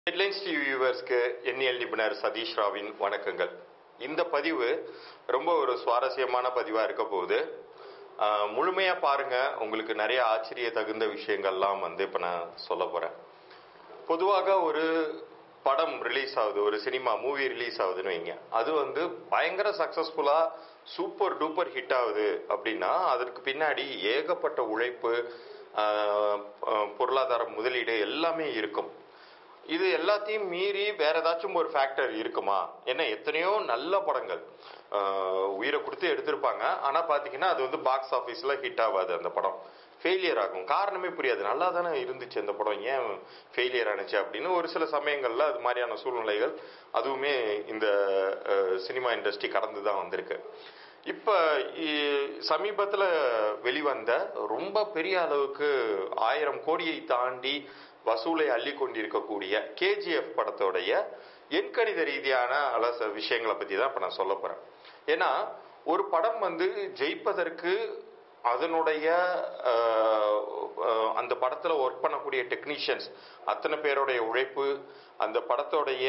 headlines TV வியூவர்ஸ்க்கு எண்ணியல் நிபுணர் சதீஷ் ராவின் வணக்கங்கள் இந்த பதிவு ரொம்ப ஒரு சுவாரஸ்யமான பதிவாக இருக்க போகுது ஆஹ், முழுமையா பாருங்க உங்களுக்கு நிறைய ஆச்சரிய தகுந்த விஷயங்கள்லாம் வந்து இப்போ நான் சொல்ல போறேன் பொதுவாக ஒரு படம் ரிலீஸ் ஆகுது ஒரு சினிமா மூவி ரிலீஸ் ஆகுதுன்னு வைங்க அது வந்து பயங்கர சக்சஸ்ஃபுல்லா சூப்பர் டூப்பர் ஹிட் ஆகுது அப்படின்னா அதற்கு பின்னாடி ஏகப்பட்ட உழைப்பு ஆஹ், ஆஹ், பொருளாதார முதலீடு எல்லாமே இருக்கும் இது எல்லாத்தையும் மீறி வேற ஏதாச்சும் ஒரு ஃபேக்டர் இருக்குமா என்ன எத்தனையோ நல்ல படங்கள் ஆஹ், உயிரை கொடுத்து எடுத்திருப்பாங்க ஆனா பாத்தீங்கன்னா அது வந்து பாக்ஸ் ஆபீஸ்ல ஹிட் ஆகாது அந்த படம் ஃபெயிலியர் ஆகும் காரணமே புரியாது நல்லா தானே இருந்துச்சு அந்த படம் ஏன் ஃபெயிலியர் ஆனுச்சு அப்படின்னு ஒரு சில சமயங்கள்ல அது மாதிரியான சூழ்நிலைகள் அதுவுமே இந்த சினிமா இண்டஸ்ட்ரி கடந்து தான் வந்திருக்கு இப்ப இ- சமீபத்துல வெளிவந்த ரொம்ப பெரிய அளவுக்கு ஆயிரம் கோடியை தாண்டி வசூலை அள்ளி கொண்டிருக்கக்கூடிய கேஜிஎஃப் படத்தோடைய எண்கணித ரீதியான அலச விஷயங்களை பத்தி தான் இப்ப நான் சொல்ல போறேன் ஏன்னா ஒரு படம் வந்து ஜெயிப்பதற்கு அதனுடைய அஹ், அஹ், அந்த படத்துல ஒர்க் பண்ணக்கூடிய டெக்னீஷியன்ஸ் அத்தனை பேருடைய உழைப்பு அந்த படத்தோடைய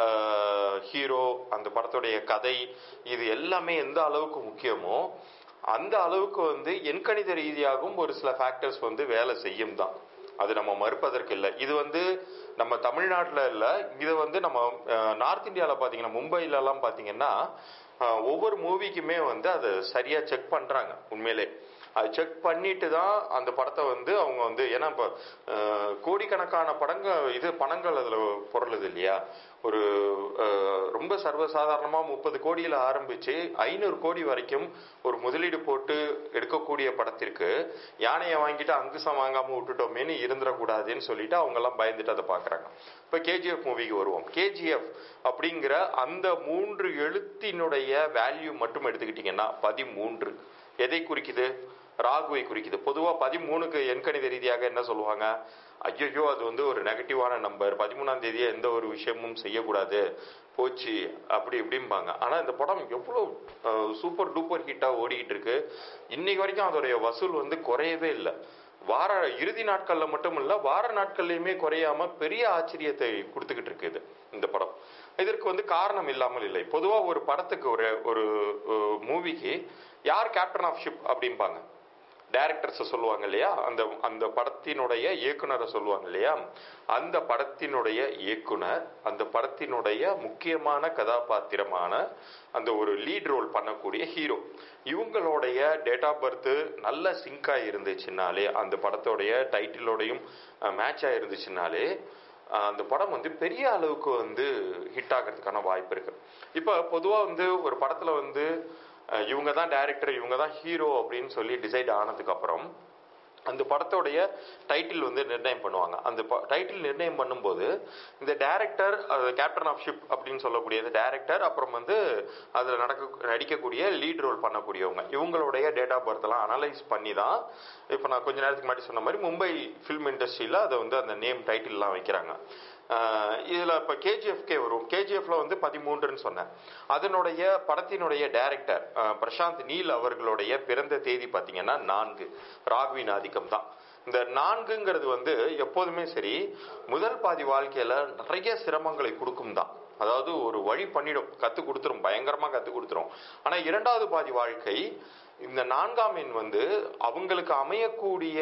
ஹீரோ அந்த படத்தோடைய கதை இது எல்லாமே எந்த அளவுக்கு முக்கியமோ அந்த அளவுக்கு வந்து எண்கணித ரீதியாகவும் ஒரு சில ஃபேக்டர்ஸ் வந்து வேலை செய்யும் தான் அது நம்ம மறுப்பதற்கு இல்லை இது வந்து நம்ம தமிழ்நாட்டில் இல்லை இது வந்து நம்ம நார்த் இந்தியாவில் பார்த்தீங்கன்னா மும்பையிலலாம் பார்த்தீங்கன்னா அஹ், ஒவ்வொரு மூவிக்குமே வந்து அதை சரியாக செக் பண்ணுறாங்க உண்மையிலே அது செக் பண்ணிட்டு தான் அந்த படத்தை வந்து அவங்க வந்து ஏன்னா இப்போ அஹ், கோடிக்கணக்கான படங்கள் இது பணங்கள் அதில் பொருளுது இல்லையா ஒரு அஹ், ரொம்ப சர்வசாதாரணமாக முப்பது கோடியில் ஆரம்பிச்சு ஐநூறு கோடி வரைக்கும் ஒரு முதலீடு போட்டு எடுக்கக்கூடிய படத்திற்கு யானையை வாங்கிட்டு அங்குசம் வாங்காம விட்டுட்டோமேனு இருந்துடக்கூடாதுன்னு சொல்லிட்டு அவங்க எல்லாம் பயந்துட்டு அதை பார்க்குறாங்க இப்போ கேஜிஎஃப் மூவிக்கு வருவோம் கேஜிஎஃப் அப்படிங்கிற அந்த மூன்று எழுத்தினுடைய வேல்யூ மட்டும் எடுத்துக்கிட்டிங்கன்னா பதிமூன்று எதை குறிக்குது ராகுவை குறிக்குது பொதுவாக பதிமூணுக்கு எண்கணித ரீதியாக என்ன சொல்லுவாங்க ஐயோ அது வந்து ஒரு நெகட்டிவான நம்பர் பதிமூணாம் தேதியே எந்த ஒரு விஷயமும் செய்யக்கூடாது போச்சு அப்படி இப்படிம்பாங்க ஆனா இந்த படம் எவ்வளோ சூப்பர் டூப்பர் ஹிட்டா ஓடிக்கிட்டு இருக்கு இன்னைக்கு வரைக்கும் அதோடைய வசூல் வந்து குறையவே இல்லை வார இறுதி நாட்கள்ல மட்டும் இல்ல வார நாட்கள்லயுமே குறையாம பெரிய ஆச்சரியத்தை கொடுத்துக்கிட்டு இருக்கு இது இந்த படம் இதற்கு வந்து காரணம் இல்லாமல் இல்லை பொதுவா ஒரு படத்துக்கு ஒரு ஒரு மூவிக்கு யார் கேப்டன் ஆஃப் ஷிப் அப்படிம்பாங்க டைரக்டர்ஸை சொல்லுவாங்க இல்லையா அந்த அந்த படத்தினுடைய இயக்குனரை சொல்லுவாங்க இல்லையா அந்த படத்தினுடைய இயக்குனர் அந்த படத்தினுடைய முக்கியமான கதாபாத்திரமான அந்த ஒரு லீட் ரோல் பண்ணக்கூடிய ஹீரோ இவங்களுடைய டேட் ஆஃப் பர்த் நல்ல சிங்கா இருந்துச்சுனாலே அந்த படத்தோடைய டைட்டிலோடையும் மேட்ச் ஆயிருந்துச்சுனாலே அஹ், அந்த படம் வந்து பெரிய அளவுக்கு வந்து ஹிட் ஆகிறதுக்கான வாய்ப்பு இருக்கு இப்போ பொதுவாக வந்து ஒரு படத்துல வந்து அஹ், இவங்க தான் டைரக்டர் இவங்க தான் ஹீரோ அப்படின்னு சொல்லி டிசைட் ஆனதுக்கு அப்புறம் அந்த படத்தோடைய டைட்டில் வந்து நிர்ணயம் பண்ணுவாங்க அந்த டைட்டில் நிர்ணயம் பண்ணும்போது இந்த டைரக்டர் கேப்டன் ஆஃப் ஷிப் அப்படின்னு சொல்லக்கூடியது டைரக்டர் அப்புறம் வந்து அதில் நடக்க நடிக்கக்கூடிய லீட் ரோல் பண்ணக்கூடியவங்க இவங்களுடைய டேட் ஆஃப் பர்த் எல்லாம் அனலைஸ் பண்ணி தான் இப்போ நான் கொஞ்ச நேரத்துக்கு முன்னாடி சொன்ன மாதிரி மும்பை ஃபில்ம் இண்டஸ்ட்ரியில் அதை வந்து அந்த நேம் டைட்டில்லாம் வைக்கிறாங்க ஆஹ் இதுல இப்ப கேஜிஎஃப்கே வரும் கேஜிஎஃப்ல வந்து பதிமூன்றுன்னு சொன்னேன் அதனுடைய படத்தினுடைய டைரக்டர் பிரசாந்த் நீல் அவர்களுடைய பிறந்த தேதி பாத்தீங்கன்னா நான்கு ராகுவின் ஆதிக்கம் தான் இந்த நான்குங்கிறது வந்து எப்போதுமே சரி முதல் பாதி வாழ்க்கையில நிறைய சிரமங்களை கொடுக்கும் தான் அதாவது ஒரு வழி பண்ணிடும் கத்து கொடுத்துரும் பயங்கரமா கத்து கொடுத்துரும் ஆனா இரண்டாவது பாதி வாழ்க்கை இந்த நான்காம் எண் வந்து அவங்களுக்கு அமையக்கூடிய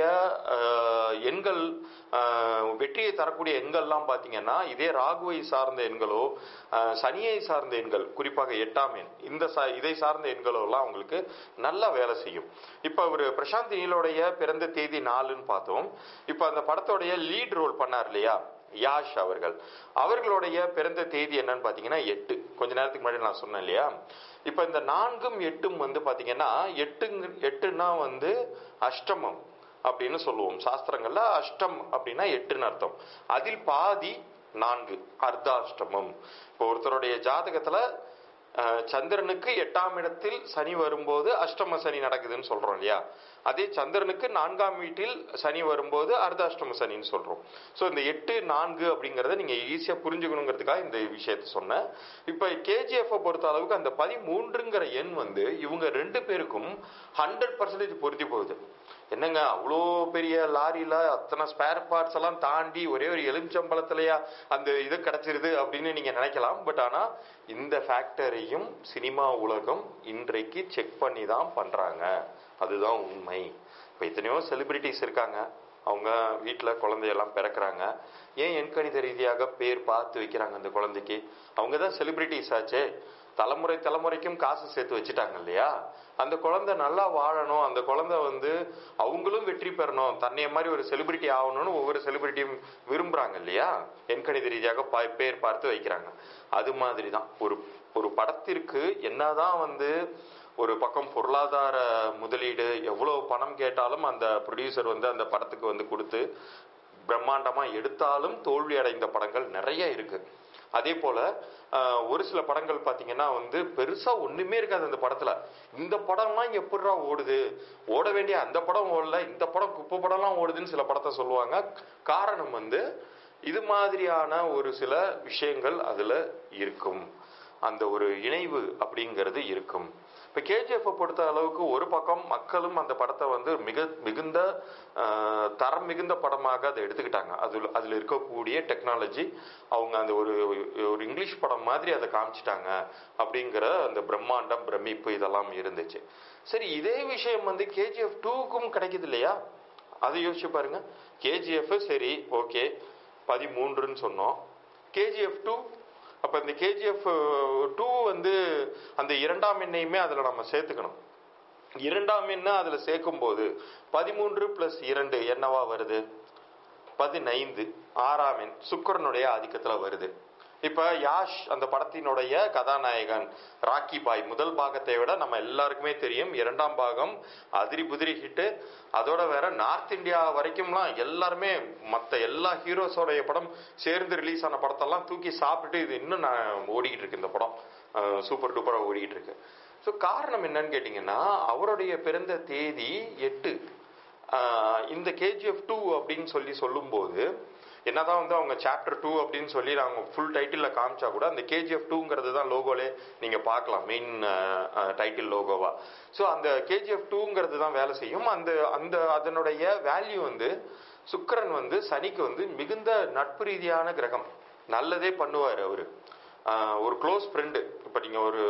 அஹ், எண்கள் அஹ், வெற்றியை தரக்கூடிய எண்கள்லாம் பார்த்தீங்கன்னா இதே ராகுவை சார்ந்த எண்களோ அஹ், சனியை சார்ந்த எண்கள் குறிப்பாக எட்டாம் எண் இந்த சா- இதை சார்ந்த எண்களோ எல்லாம் அவங்களுக்கு நல்லா வேலை செய்யும் இப்போ ஒரு பிரசாந்த் நீலோடைய பிறந்த தேதி நாலுன்னு பார்த்தோம் இப்போ அந்த படத்தோடைய லீட் ரோல் பண்ணார் இல்லையா யாஷ் அவர்கள் அவர்களுடைய பிறந்த தேதி என்னன்னு பாத்தீங்கன்னா எட்டு கொஞ்ச நேரத்துக்கு முன்னாடி நான் சொன்னேன் இல்லையா இப்ப இந்த நான்கும் எட்டும் வந்து பாத்தீங்கன்னா எட்டுங்க எட்டுன்னா வந்து அஷ்டமம் அப்படின்னு சொல்லுவோம் சாஸ்திரங்கள்ல அஷ்டம் அப்படின்னா எட்டுன்னு அர்த்தம் அதில் பாதி நான்கு அர்த்தாஷ்டமம் இப்போ ஒருத்தருடைய ஜாதகத்துல அஹ், சந்திரனுக்கு எட்டாம் இடத்தில் சனி வரும்போது அஷ்டம சனி நடக்குதுன்னு சொல்றோம் இல்லையா அதே சந்திரனுக்கு நான்காம் வீட்டில் சனி வரும்போது அர்த்தாஷ்டம சனின்னு சொல்றோம் ஸோ இந்த எட்டு நான்கு அப்படிங்கறத நீங்க ஈஸியா புரிஞ்சுக்கணுங்கிறதுக்காக இந்த விஷயத்த சொன்னேன் இப்ப கேஜிஎஃப் பொறுத்த அளவுக்கு அந்த பதிமூன்றுங்கிற எண் வந்து இவங்க ரெண்டு பேருக்கும் ஹண்ட்ரட் பர்சன்டேஜ் பொருத்தி போகுது என்னங்க அவ்வளோ பெரிய லாரியில அத்தனை ஸ்பேர் பார்ட்ஸ் எல்லாம் தாண்டி ஒரே ஒரு எலுமிச்சம்பழத்திலையா அந்த இது கிடைச்சிருது அப்படின்னு நீங்க நினைக்கலாம் பட் ஆனா இந்த ஃபேக்டரையும் சினிமா உலகம் இன்றைக்கு செக் பண்ணி தான் பண்றாங்க அதுதான் உண்மை இப்போ எத்தனையோ செலிபிரிட்டிஸ் இருக்காங்க அவங்க வீட்டில் குழந்தையெல்லாம் பிறக்கிறாங்க ஏன் எண்கணித ரீதியாக பேர் பார்த்து வைக்கிறாங்க அந்த குழந்தைக்கு அவங்க தான் செலிபிரிட்டிஸ் ஆச்சே தலைமுறை தலைமுறைக்கும் காசு சேர்த்து வச்சுட்டாங்க இல்லையா அந்த குழந்தை நல்லா வாழணும் அந்த குழந்தை வந்து அவங்களும் வெற்றி பெறணும் தன்னைய மாதிரி ஒரு செலிபிரிட்டி ஆகணும்னு ஒவ்வொரு செலிபிரிட்டியும் விரும்புறாங்க இல்லையா எண்கணித ரீதியாக பா- பேர் பார்த்து வைக்கிறாங்க அது மாதிரி தான் ஒரு ஒரு படத்திற்கு என்னதான் வந்து ஒரு பக்கம் பொருளாதார முதலீடு எவ்வளவு பணம் கேட்டாலும் அந்த ப்ரொடியூசர் வந்து அந்த படத்துக்கு வந்து கொடுத்து பிரம்மாண்டமா எடுத்தாலும் தோல்வி அடைந்த படங்கள் நிறைய இருக்கு அதே போல ஆஹ், ஒரு சில படங்கள் பாத்தீங்கன்னா வந்து பெருசா ஒண்ணுமே இருக்காது அந்த படத்துல இந்த படம்லாம் எப்படிடா ஓடுது ஓட வேண்டிய அந்த படம் ஓடல இந்த படம் குப்பை படம்லாம் ஓடுதுன்னு சில படத்தை சொல்லுவாங்க காரணம் வந்து இது மாதிரியான ஒரு சில விஷயங்கள் அதுல இருக்கும் அந்த ஒரு இணைவு அப்படிங்கிறது இருக்கும் இப்ப கேஜிஎஃப் பொறுத்த அளவுக்கு ஒரு பக்கம் மக்களும் அந்த படத்தை வந்து மிக மிகுந்த ஆஹ், தரம் மிகுந்த படமாக அதை எடுத்துக்கிட்டாங்க அதுல அதுல இருக்கக்கூடிய டெக்னாலஜி அவங்க அந்த ஒரு ஒரு இங்கிலீஷ் படம் மாதிரி அதை காமிச்சிட்டாங்க அப்படிங்கிற அந்த பிரம்மாண்டம் பிரமிப்பு இதெல்லாம் இருந்துச்சு சரி இதே விஷயம் வந்து கேஜிஎஃப் டூக்கும் கிடைக்குது இல்லையா அதை யோசிச்சு பாருங்க கேஜிஎஃப் சரி ஓகே பதிமூன்றுன்னு சொன்னோம் கேஜிஎஃப் டூ அப்ப இந்த கேஜிஎஃப் டூ வந்து அந்த இரண்டாம் எண்ணையுமே அதுல நம்ம சேர்த்துக்கணும் இரண்டாம் எண்ணை அதுல சேர்க்கும் போது பதிமூன்று பிளஸ் இரண்டு என்னவா வருது பதினைந்து ஆறாம் எண் சுக்கரனுடைய ஆதிக்கத்துல வருது இப்ப யாஷ் அந்த படத்தினுடைய கதாநாயகன் ராக்கி பாய் முதல் பாகத்தை விட நம்ம எல்லாருக்குமே தெரியும் இரண்டாம் பாகம் அதிரி புதிரி ஹிட்டு அதோட வேற நார்த் இந்தியா வரைக்கும்லாம் எல்லாருமே மத்த எல்லா ஹீரோஸோடைய படம் சேர்ந்து ரிலீஸ் ஆன படத்தெல்லாம் தூக்கி சாப்பிட்டுட்டு இது இன்னும் நான் ஓடிக்கிட்டு இருக்கு இந்த படம் சூப்பர் டூப்பரா ஓடிக்கிட்டு இருக்கு ஸோ காரணம் என்னன்னு கேட்டிங்கன்னா அவருடைய பிறந்த தேதி எட்டு ஆஹ் இந்த கேஜிஎஃப் டூ அப்படின்னு சொல்லி சொல்லும்போது என்னதான் வந்து அவங்க சாப்டர் டூ அப்படின்னு சொல்லி அவங்க ஃபுல் டைட்டிலில் காமிச்சா கூட அந்த கேஜிஎஃப் டூங்கிறது தான் லோகோலே நீங்கள் பார்க்கலாம் மெயின் டைட்டில் லோகோவா ஸோ அந்த கேஜிஎஃப் டூங்கிறது தான் வேலை செய்யும் அந்த அந்த அதனுடைய வேல்யூ வந்து சுக்கிரன் வந்து சனிக்கு வந்து மிகுந்த நட்பு ரீதியான கிரகம் நல்லதே பண்ணுவார் அவரு ஆஹ் ஒரு க்ளோஸ் ஃப்ரெண்டு இப்போ நீங்கள் ஒரு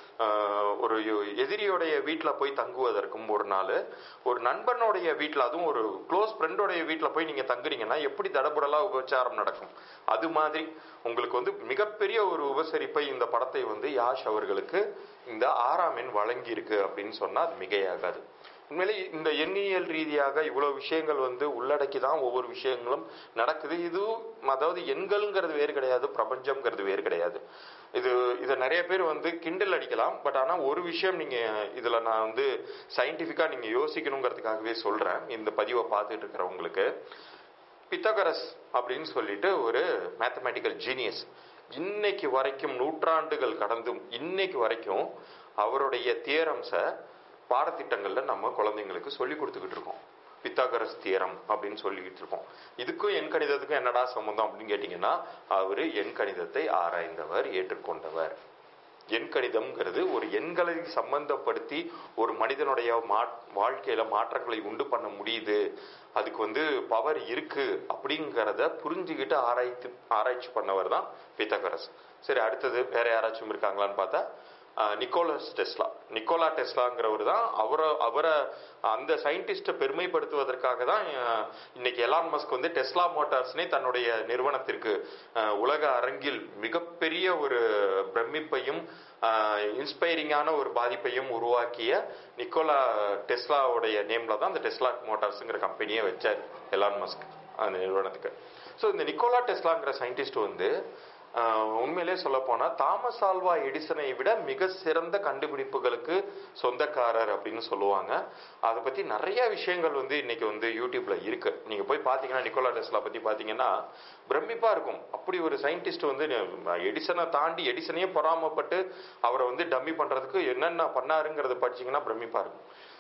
ஆஹ் ஒரு எதிரியோடைய வீட்டில் போய் தங்குவதற்கும் ஒரு நாள் ஒரு நண்பனுடைய வீட்டில் அதுவும் ஒரு க்ளோஸ் ஃப்ரெண்டோடைய வீட்டில் போய் நீங்கள் தங்குறீங்கன்னா எப்படி தடபுடலாக உபச்சாரம் நடக்கும் அது மாதிரி உங்களுக்கு வந்து மிகப்பெரிய ஒரு உபசரிப்பை இந்த படத்தை வந்து யாஷ் அவர்களுக்கு இந்த ஆறாம் எண் வழங்கியிருக்கு அப்படின்னு சொன்னால் அது மிகையாகாது உண்மையிலே இந்த எண்ணியல் ரீதியாக இவ்வளவு விஷயங்கள் வந்து உள்ளடக்கி தான் ஒவ்வொரு விஷயங்களும் நடக்குது இது அதாவது எண்கள்ங்கிறது வேறு கிடையாது பிரபஞ்சம்ங்கிறது வேறு கிடையாது இது இதை நிறைய பேர் வந்து கிண்டல் அடிக்கலாம் பட் ஆனால் ஒரு விஷயம் நீங்க இதுல நான் வந்து சயின்டிஃபிக்கா நீங்க யோசிக்கணுங்கிறதுக்காகவே சொல்றேன் இந்த பதிவை பார்த்துட்டு இருக்கிறவங்களுக்கு பித்தகரஸ் அப்படின்னு சொல்லிட்டு ஒரு மேத்தமேட்டிக்கல் ஜீனியஸ் இன்னைக்கு வரைக்கும் நூற்றாண்டுகள் கடந்தும் இன்னைக்கு வரைக்கும் அவருடைய தியரம்ஸை பாடத்திட்டங்கள்ல நம்ம குழந்தைங்களுக்கு சொல்லி கொடுத்துக்கிட்டு இருக்கோம் பித்தாகரஸ் தியரம் அப்படின்னு சொல்லிக்கிட்டு இருக்கோம் இதுக்கும் எண் கணிதத்துக்கும் என்னடா சம்பந்தம் அப்படின்னு கேட்டீங்கன்னா அவரு எண் கணிதத்தை ஆராய்ந்தவர் ஏற்றுக்கொண்டவர் எண் கணிதம்ங்கிறது ஒரு எண்களை சம்பந்தப்படுத்தி ஒரு மனிதனுடைய மா- வாழ்க்கையில மாற்றங்களை உண்டு பண்ண முடியுது அதுக்கு வந்து பவர் இருக்கு அப்படிங்கிறத புரிஞ்சுக்கிட்டு ஆராய்த்து ஆராய்ச்சி பண்ணவர் தான் பித்தகரஸ் சரி அடுத்தது வேற யாராச்சும் இருக்காங்களான்னு பார்த்தா ஆஹ், நிக்கோலஸ் டெஸ்லா நிக்கோலா டெஸ்லாங்கிறவர் தான் அவரை அவரை அந்த சயின்டிஸ்டை பெருமைப்படுத்துவதற்காக தான் ஆஹ், இன்னைக்கு எலான் மஸ்க் வந்து டெஸ்லா மோட்டார்ஸ்னே தன்னுடைய நிறுவனத்திற்கு ஆஹ், உலக அரங்கில் மிகப்பெரிய ஒரு பிரமிப்பையும் இன்ஸ்பைரிங்கான ஒரு பாதிப்பையும் உருவாக்கிய நிக்கோலா டெஸ்லாவுடைய நேம்ல தான் அந்த டெஸ்லா மோட்டார்ஸ்ங்கிற கம்பெனியை வச்சார் எலான் மஸ்க் அந்த நிறுவனத்துக்கு ஸோ இந்த நிக்கோலா டெஸ்லாங்கிற சயின்டிஸ்ட் வந்து ஆஹ், உண்மையிலே சொல்ல போனா தாமஸ் ஆல்வா எடிசனை விட மிக சிறந்த கண்டுபிடிப்புகளுக்கு சொந்தக்காரர் அப்படின்னு சொல்லுவாங்க அதை பத்தி நிறைய விஷயங்கள் வந்து இன்னைக்கு வந்து யூடியூப்ல இருக்கு நீங்க போய் பாத்தீங்கன்னா நிக்கோலா டெஸ்லா பத்தி பாத்தீங்கன்னா பிரமிப்பா இருக்கும் அப்படி ஒரு சயின்டிஸ்ட் வந்து எடிசனை தாண்டி எடிசனையே பொறாமப்பட்டு அவரை வந்து டம்மி பண்றதுக்கு என்னென்ன பண்ணாருங்கிறத படிச்சீங்கன்னா பிரமிப்பா இருக்கும்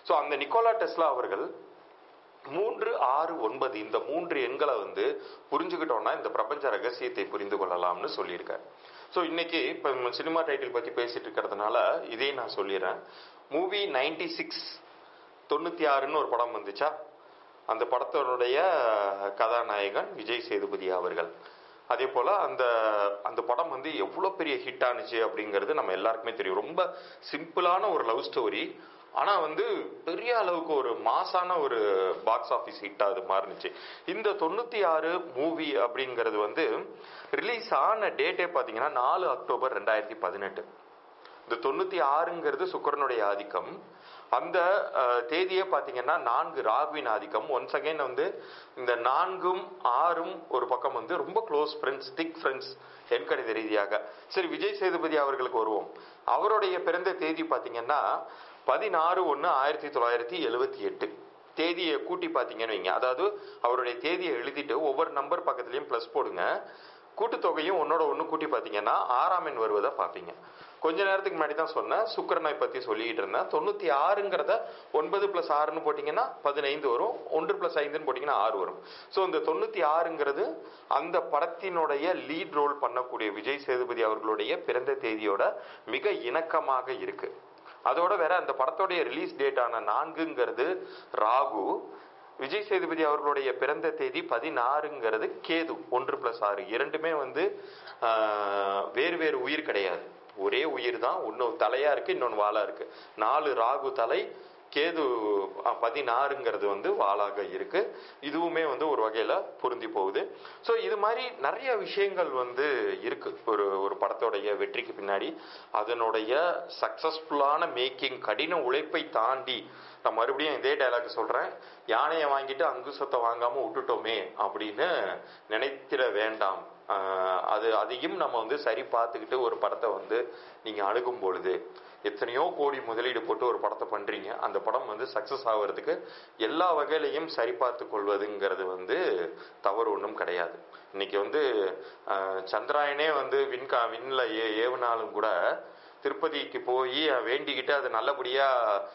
ஸோ அந்த நிக்கோலா டெஸ்லா அவர்கள் மூன்று ஆறு ஒன்பது இந்த மூன்று எண்களை வந்து புரிஞ்சுக்கிட்டோம்னா இந்த பிரபஞ்ச ரகசியத்தை புரிந்து கொள்ளலாம்னு சொல்லியிருக்காரு ஸோ இன்னைக்கு இப்போ சினிமா டைட்டில் பற்றி பேசிட்டு இருக்கிறதுனால இதையும் நான் சொல்லிடுறேன் மூவி நைன்டி சிக்ஸ் தொண்ணூற்றி ஆறுன்னு ஒரு படம் வந்துச்சா அந்த படத்தினுடைய கதாநாயகன் விஜய் சேதுபதி அவர்கள் அதே போல அந்த அந்த படம் வந்து எவ்வளோ பெரிய ஹிட் ஆனுச்சு அப்படிங்கிறது நம்ம எல்லாருக்குமே தெரியும் ரொம்ப சிம்பிளான ஒரு லவ் ஸ்டோரி ஆனா வந்து பெரிய அளவுக்கு ஒரு மாசான ஒரு பாக்ஸ் ஆஃபீஸ் ஹிட் அது மாறுனுச்சு இந்த தொண்ணூத்தி ஆறு மூவி அப்படிங்கிறது வந்து ரிலீஸ் ஆன டேட்டே பாத்தீங்கன்னா நாலு அக்டோபர் ரெண்டாயிரத்தி பதினெட்டு இந்த தொண்ணூத்தி ஆறுங்கிறது சுக்கரனுடைய ஆதிக்கம் அந்த அஹ், தேதியே பாத்தீங்கன்னா நான்கு ராகுவின் ஆதிக்கம் ஒன்ஸ் அகைன் வந்து இந்த நான்கும் ஆறும் ஒரு பக்கம் வந்து ரொம்ப க்ளோஸ் ஃப்ரெண்ட்ஸ் திக் ஃப்ரெண்ட்ஸ் எண்கணித ரீதியாக சரி விஜய் சேதுபதி அவர்களுக்கு வருவோம் அவருடைய பிறந்த தேதி பாத்தீங்கன்னா பதினாறு ஒன்று ஆயிரத்தி தொள்ளாயிரத்தி எழுவத்தி எட்டு தேதியை கூட்டி பார்த்தீங்கன்னு வைங்க அதாவது அவருடைய தேதியை எழுதிட்டு ஒவ்வொரு நம்பர் பக்கத்துலயும் ப்ளஸ் போடுங்க கூட்டுத்தொகையும் ஒன்னோட ஒன்று கூட்டி பார்த்தீங்கன்னா ஆறாம் எண் வருவதை பார்ப்பீங்க கொஞ்ச நேரத்துக்கு முன்னாடி தான் சொன்னேன் சுக்கிரனை பற்றி சொல்லிக்கிட்டு இருந்தேன் தொண்ணூற்றி ஆறுங்கிறத ஒன்பது ப்ளஸ் ஆறுன்னு போட்டிங்கன்னா பதினைந்து வரும் ஒன்று ப்ளஸ் ஐந்துன்னு போட்டிங்கன்னா ஆறு வரும் ஸோ இந்த தொண்ணூற்றி ஆறுங்கிறது அந்த படத்தினுடைய லீட் ரோல் பண்ணக்கூடிய விஜய் சேதுபதி அவர்களுடைய பிறந்த தேதியோட மிக இணக்கமாக இருக்கு அதோட வேற அந்த படத்தோடைய ரிலீஸ் டேட்டான நான்குங்கிறது ராகு விஜய் சேதுபதி அவர்களுடைய பிறந்த தேதி பதினாறுங்கிறது கேது ஒன்று பிளஸ் ஆறு இரண்டுமே வந்து ஆஹ், வேறு வேறு உயிர் கிடையாது ஒரே உயிர் தான் ஒன்று தலையா இருக்கு இன்னொன்று வாளா இருக்கு நாலு ராகு தலை கேது அஹ், பதினாறுங்கிறது வந்து வாளாக இருக்கு இதுவுமே வந்து ஒரு வகையில பொருந்தி போகுது ஸோ இது மாதிரி நிறைய விஷயங்கள் வந்து இருக்கு ஒரு ஒரு படத்தோடைய வெற்றிக்கு பின்னாடி அதனுடைய சக்சஸ்ஃபுல்லான மேக்கிங் கடின உழைப்பை தாண்டி நான் மறுபடியும் இதே டைலாக் சொல்றேன் யானையை வாங்கிட்டு அங்குசத்தை வாங்காம விட்டுட்டோமே அப்படின்னு நினைத்திட வேண்டாம் ஆஹ் அது அதையும் நம்ம வந்து சரி பார்த்துக்கிட்டு ஒரு படத்தை வந்து நீங்க அணுகும் பொழுது எத்தனையோ கோடி முதலீடு போட்டு ஒரு படத்தை பண்றீங்க அந்த படம் வந்து சக்சஸ் ஆகிறதுக்கு எல்லா வகையிலையும் சரி பார்த்து கொள்வதுங்கிறது வந்து தவறு ஒன்றும் கிடையாது இன்னைக்கு வந்து ஆஹ் சந்திராயனே வந்து விண்கா விண்ல ஏ ஏவுனாலும் கூட திருப்பதிக்கு போய் வேண்டிக்கிட்டு அது நல்லபடியா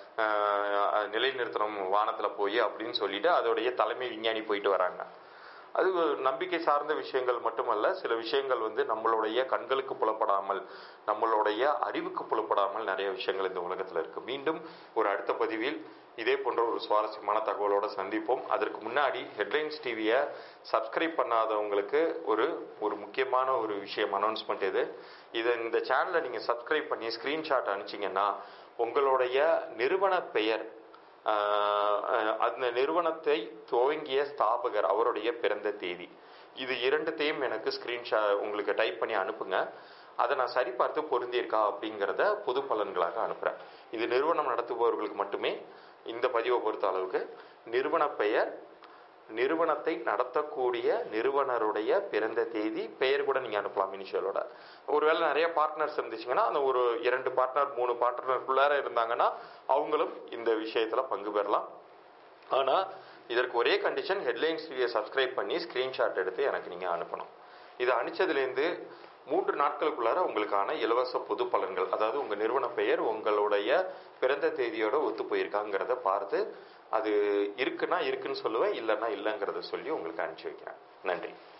ஆஹ், நிலைநிறுத்தணும் வானத்துல போய் அப்படின்னு சொல்லிட்டு அதோடைய தலைமை விஞ்ஞானி போயிட்டு வராங்க அது ஒரு நம்பிக்கை சார்ந்த விஷயங்கள் மட்டுமல்ல சில விஷயங்கள் வந்து நம்மளுடைய கண்களுக்கு புலப்படாமல் நம்மளுடைய அறிவுக்கு புலப்படாமல் நிறைய விஷயங்கள் இந்த உலகத்துல இருக்கு மீண்டும் ஒரு அடுத்த பதிவில் இதே போன்ற ஒரு சுவாரஸ்யமான தகவலோட சந்திப்போம் அதற்கு முன்னாடி ஹெட்லைன்ஸ் டிவியை சப்ஸ்கிரைப் பண்ணாதவங்களுக்கு ஒரு ஒரு முக்கியமான ஒரு விஷயம் அனௌன்ஸ்மெண்ட் இது இதை இந்த சேனலை நீங்க சப்ஸ்கிரைப் பண்ணி ஸ்கிரீன்ஷாட் அனுப்பிச்சிங்கன்னா உங்களுடைய நிறுவன பெயர் ஆஹ் அஹ் அந்த நிறுவனத்தை துவங்கிய ஸ்தாபகர் அவருடைய பிறந்த தேதி இது இரண்டுத்தையும் எனக்கு ஸ்கிரீன்ஷா உங்களுக்கு டைப் பண்ணி அனுப்புங்க அதை நான் சரிபார்த்து பொருந்தியிருக்கா அப்படிங்கிறத பொது பலன்களாக அனுப்புறேன் இது நிறுவனம் நடத்துபவர்களுக்கு மட்டுமே இந்த பதிவை பொறுத்த அளவுக்கு நிறுவன பெயர் நிறுவனத்தை நடத்தக்கூடிய நிறுவனருடைய பிறந்த தேதி பெயர் கூட நீங்க அனுப்பலாம் இனிஷியலோட ஒருவேளை நிறைய பார்ட்னர்ஸ் இருந்துச்சுங்கன்னா அந்த ஒரு இரண்டு பார்ட்னர் மூணு பார்ட்னருக்குள்ளார இருந்தாங்கன்னா அவங்களும் இந்த விஷயத்துல பங்கு பெறலாம் ஆனா இதற்கு ஒரே கண்டிஷன் ஹெட்லைன்ஸ் டிவியை சப்ஸ்கிரைப் பண்ணி ஸ்கிரீன்ஷாட் எடுத்து எனக்கு நீங்க அனுப்பணும் இது அனுப்பிச்சதுலேருந்து மூன்று நாட்களுக்குள்ளார உங்களுக்கான இலவச பொது பலன்கள் அதாவது உங்க நிறுவன பெயர் உங்களுடைய பிறந்த தேதியோட ஒத்து போயிருக்காங்கிறத பார்த்து அது இருக்குன்னா இருக்குன்னு சொல்லுவேன் இல்லைன்னா இல்லைங்கிறத சொல்லி உங்களுக்கு அனுப்பிச்சு வைக்கிறேன் நன்றி